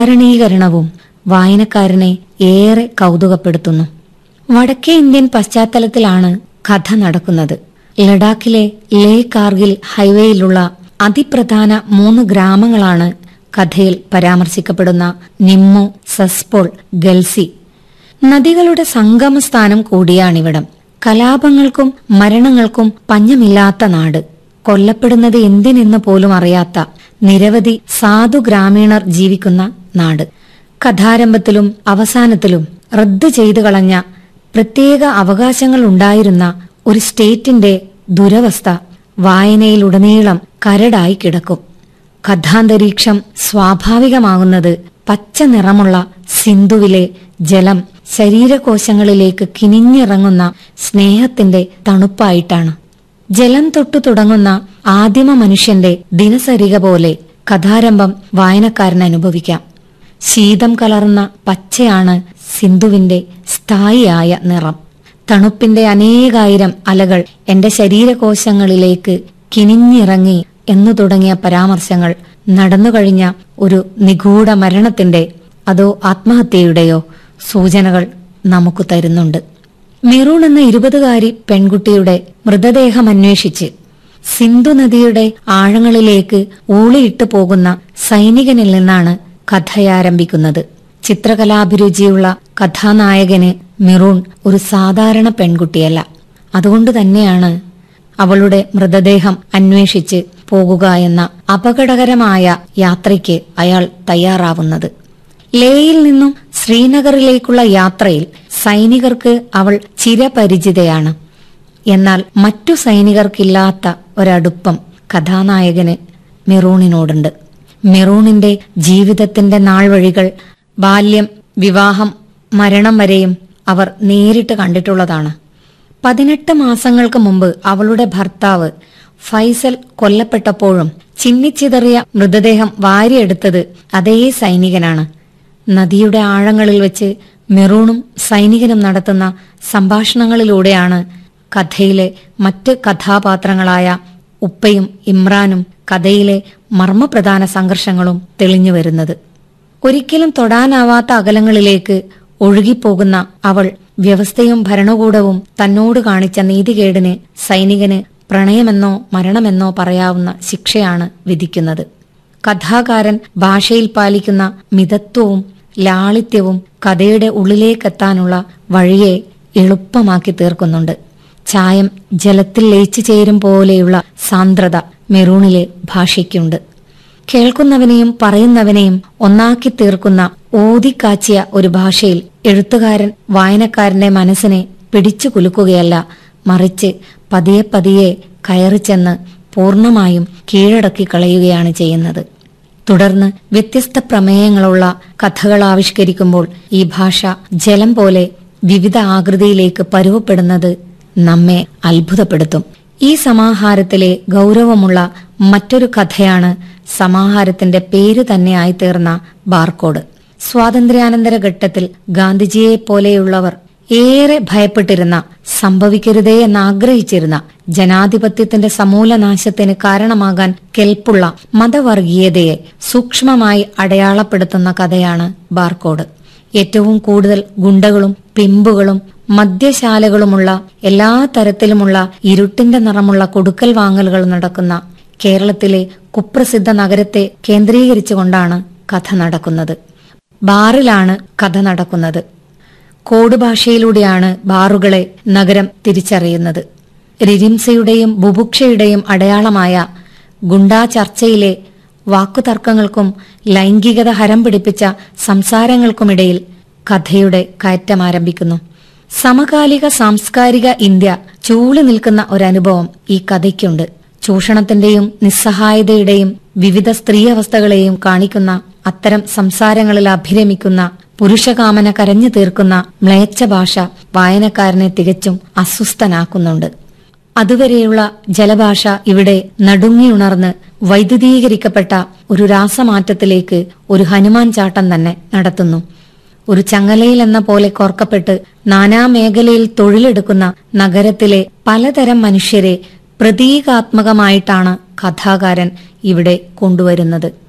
കാരണീകരണവും വായനക്കാരനെ ഏറെ കൗതുകപ്പെടുത്തുന്നു വടക്കേ ഇന്ത്യൻ പശ്ചാത്തലത്തിലാണ് കഥ നടക്കുന്നത് ലഡാക്കിലെ ലേ കാർഗിൽ ഹൈവേയിലുള്ള അതിപ്രധാന മൂന്ന് ഗ്രാമങ്ങളാണ് കഥയിൽ പരാമർശിക്കപ്പെടുന്ന നിമ്മു സസ്പോൾ ഗൽസി നദികളുടെ സംഗമസ്ഥാനം കൂടിയാണിവിടം കലാപങ്ങൾക്കും മരണങ്ങൾക്കും പഞ്ഞമില്ലാത്ത നാട് കൊല്ലപ്പെടുന്നത് എന്തിനെന്ന് പോലും അറിയാത്ത നിരവധി സാധു ഗ്രാമീണർ ജീവിക്കുന്ന നാട് കഥാരംഭത്തിലും അവസാനത്തിലും റദ്ദു ചെയ്തു കളഞ്ഞ പ്രത്യേക അവകാശങ്ങൾ ഉണ്ടായിരുന്ന ഒരു സ്റ്റേറ്റിന്റെ ദുരവസ്ഥ വായനയിലുടനീളം കരടായി കിടക്കും കഥാന്തരീക്ഷം സ്വാഭാവികമാകുന്നത് പച്ച നിറമുള്ള സിന്ധുവിലെ ജലം ശരീരകോശങ്ങളിലേക്ക് കിനിഞ്ഞിറങ്ങുന്ന സ്നേഹത്തിന്റെ തണുപ്പായിട്ടാണ് ജലം തൊട്ടു തുടങ്ങുന്ന ആദിമ മനുഷ്യന്റെ ദിനസരിക പോലെ കഥാരംഭം വായനക്കാരൻ അനുഭവിക്കാം ശീതം കലർന്ന പച്ചയാണ് സിന്ധുവിന്റെ സ്ഥായിയായ നിറം തണുപ്പിന്റെ അനേകായിരം അലകൾ എന്റെ ശരീരകോശങ്ങളിലേക്ക് കിനിഞ്ഞിറങ്ങി എന്നു തുടങ്ങിയ പരാമർശങ്ങൾ നടന്നുകഴിഞ്ഞ ഒരു നിഗൂഢ മരണത്തിന്റെ അതോ ആത്മഹത്യയുടെയോ സൂചനകൾ നമുക്ക് തരുന്നുണ്ട് മെറൂൺ എന്ന ഇരുപതുകാരി പെൺകുട്ടിയുടെ മൃതദേഹം അന്വേഷിച്ച് സിന്ധു നദിയുടെ ആഴങ്ങളിലേക്ക് ഊളിയിട്ടു പോകുന്ന സൈനികനിൽ നിന്നാണ് കഥയാരംഭിക്കുന്നത് ചിത്രകലാഭിരുചിയുള്ള കഥാനായകന് മിറൂൺ ഒരു സാധാരണ പെൺകുട്ടിയല്ല അതുകൊണ്ട് തന്നെയാണ് അവളുടെ മൃതദേഹം അന്വേഷിച്ച് പോകുക എന്ന അപകടകരമായ യാത്രയ്ക്ക് അയാൾ തയ്യാറാവുന്നത് ലേയിൽ നിന്നും ശ്രീനഗറിലേക്കുള്ള യാത്രയിൽ സൈനികർക്ക് അവൾ ചിരപരിചിതയാണ് എന്നാൽ മറ്റു സൈനികർക്കില്ലാത്ത ഒരടുപ്പം കഥാനായകന് മെറൂണിനോടുണ്ട് മെറൂണിന്റെ ജീവിതത്തിന്റെ നാൾവഴികൾ ബാല്യം വിവാഹം മരണം വരെയും അവർ നേരിട്ട് കണ്ടിട്ടുള്ളതാണ് പതിനെട്ട് മാസങ്ങൾക്ക് മുമ്പ് അവളുടെ ഭർത്താവ് ഫൈസൽ കൊല്ലപ്പെട്ടപ്പോഴും ചിന്നിച്ചിതറിയ മൃതദേഹം വാരിയെടുത്തത് അതേ സൈനികനാണ് നദിയുടെ ആഴങ്ങളിൽ വെച്ച് മെറൂണും സൈനികനും നടത്തുന്ന സംഭാഷണങ്ങളിലൂടെയാണ് കഥയിലെ മറ്റ് കഥാപാത്രങ്ങളായ ഉപ്പയും ഇമ്രാനും കഥയിലെ മർമ്മപ്രധാന സംഘർഷങ്ങളും തെളിഞ്ഞു വരുന്നത് ഒരിക്കലും തൊടാനാവാത്ത അകലങ്ങളിലേക്ക് ഒഴുകിപ്പോകുന്ന അവൾ വ്യവസ്ഥയും ഭരണകൂടവും തന്നോട് കാണിച്ച നീതികേടിന് സൈനികന് പ്രണയമെന്നോ മരണമെന്നോ പറയാവുന്ന ശിക്ഷയാണ് വിധിക്കുന്നത് കഥാകാരൻ ഭാഷയിൽ പാലിക്കുന്ന മിതത്വവും ലാളിത്യവും കഥയുടെ ഉള്ളിലേക്കെത്താനുള്ള വഴിയെ എളുപ്പമാക്കി തീർക്കുന്നുണ്ട് ചായം ജലത്തിൽ ലയിച്ചു ചേരും പോലെയുള്ള സാന്ദ്രത മെറൂണിലെ ഭാഷയ്ക്കുണ്ട് കേൾക്കുന്നവനെയും പറയുന്നവനെയും ഒന്നാക്കി തീർക്കുന്ന ഓതിക്കാച്ചിയ ഒരു ഭാഷയിൽ എഴുത്തുകാരൻ വായനക്കാരന്റെ മനസ്സിനെ പിടിച്ചു കുലുക്കുകയല്ല മറിച്ച് പതിയെ പതിയെ കയറിച്ചെന്ന് പൂർണ്ണമായും കീഴടക്കി കളയുകയാണ് ചെയ്യുന്നത് തുടർന്ന് വ്യത്യസ്ത പ്രമേയങ്ങളുള്ള കഥകൾ ആവിഷ്കരിക്കുമ്പോൾ ഈ ഭാഷ ജലം പോലെ വിവിധ ആകൃതിയിലേക്ക് പരുവപ്പെടുന്നത് നമ്മെ അത്ഭുതപ്പെടുത്തും ഈ സമാഹാരത്തിലെ ഗൗരവമുള്ള മറ്റൊരു കഥയാണ് സമാഹാരത്തിന്റെ പേര് തന്നെയായി തീർന്ന ബാർക്കോഡ് സ്വാതന്ത്ര്യാനന്തര ഘട്ടത്തിൽ ഗാന്ധിജിയെ പോലെയുള്ളവർ ഏറെ ഭയപ്പെട്ടിരുന്ന സംഭവിക്കരുതേ എന്നാഗ്രഹിച്ചിരുന്ന ജനാധിപത്യത്തിന്റെ സമൂലനാശത്തിന് കാരണമാകാൻ കെൽപ്പുള്ള മതവർഗീയതയെ സൂക്ഷ്മമായി അടയാളപ്പെടുത്തുന്ന കഥയാണ് ബാർക്കോഡ് ഏറ്റവും കൂടുതൽ ഗുണ്ടകളും പിമ്പുകളും മദ്യശാലകളുമുള്ള എല്ലാ തരത്തിലുമുള്ള ഇരുട്ടിന്റെ നിറമുള്ള കൊടുക്കൽ വാങ്ങലുകൾ നടക്കുന്ന കേരളത്തിലെ കുപ്രസിദ്ധ നഗരത്തെ കേന്ദ്രീകരിച്ചുകൊണ്ടാണ് കഥ നടക്കുന്നത് ബാറിലാണ് കഥ നടക്കുന്നത് കോഡ് ഭാഷയിലൂടെയാണ് ബാറുകളെ നഗരം തിരിച്ചറിയുന്നത് രിരിംസയുടെയും ബുഭുക്ഷയുടെയും അടയാളമായ ഗുണ്ടാ ചർച്ചയിലെ വാക്കുതർക്കങ്ങൾക്കും ലൈംഗികത ഹരം പിടിപ്പിച്ച സംസാരങ്ങൾക്കുമിടയിൽ കഥയുടെ കയറ്റം ആരംഭിക്കുന്നു സമകാലിക സാംസ്കാരിക ഇന്ത്യ ചൂളി നിൽക്കുന്ന ഒരനുഭവം ഈ കഥയ്ക്കുണ്ട് ചൂഷണത്തിന്റെയും നിസ്സഹായതയുടെയും വിവിധ സ്ത്രീയവസ്ഥകളെയും കാണിക്കുന്ന അത്തരം സംസാരങ്ങളിൽ അഭിരമിക്കുന്ന പുരുഷകാമന കരഞ്ഞു തീർക്കുന്ന മ്ലേച്ഛ ഭാഷ വായനക്കാരനെ തികച്ചും അസ്വസ്ഥനാക്കുന്നുണ്ട് അതുവരെയുള്ള ജലഭാഷ ഇവിടെ നടുങ്ങിയുണർന്ന് വൈദ്യുതീകരിക്കപ്പെട്ട ഒരു രാസമാറ്റത്തിലേക്ക് ഒരു ഹനുമാൻ ചാട്ടം തന്നെ നടത്തുന്നു ഒരു ചങ്ങലയിൽ എന്ന പോലെ കോർക്കപ്പെട്ട് നാനാമേഖലയിൽ തൊഴിലെടുക്കുന്ന നഗരത്തിലെ പലതരം മനുഷ്യരെ പ്രതീകാത്മകമായിട്ടാണ് കഥാകാരൻ ഇവിടെ കൊണ്ടുവരുന്നത്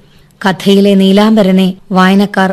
കഥയിലെ നീലാംബരനെ വായനക്കാർ